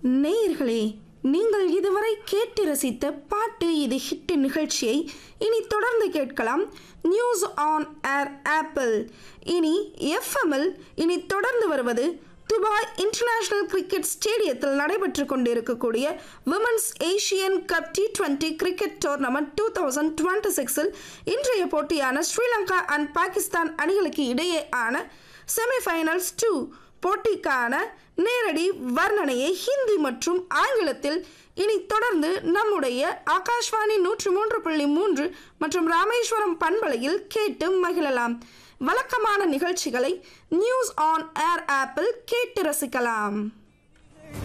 நேயர்களே நீங்கள் இதுவரை கேட்டு ரசித்த பாட்டு இது ஹிட் நிகழ்ச்சியை இனி தொடர்ந்து கேட்கலாம் நியூஸ் ஆன் ஏர் ஆப்பிள் இனி எஃப்எம்மில் இனி தொடர்ந்து வருவது துபாய் இன்டர்நேஷனல் கிரிக்கெட் ஸ்டேடியத்தில் நடைபெற்று கொண்டிருக்கக்கூடிய women's Asian cup T twenty cricket tournament two thousand twenty சிக்ஸில் இன்றைய போட்டியான ஸ்ரீலங்கா அண்ட் பாகிஸ்தான் அணிகளுக்கு இடையே ஆன செமிஃபைனல்ஸ் டூ போட்டிக்கான நேரடி வர்ணனையை ஹிந்தி மற்றும் ஆங்கிலத்தில் இனி தொடர்ந்து நம்முடைய ஆகாஷ்வாணி நூற்று மூன்று புள்ளி மூன்று மற்றும் ராமேஸ்வரம் பண்பலையில் கேட்டு மகிழலாம் வழக்கமான நிகழ்ச்சிகளை நியூஸ் ஆன் ஏர் ஆப்பில் கேட்டு ரசிக்கலாம்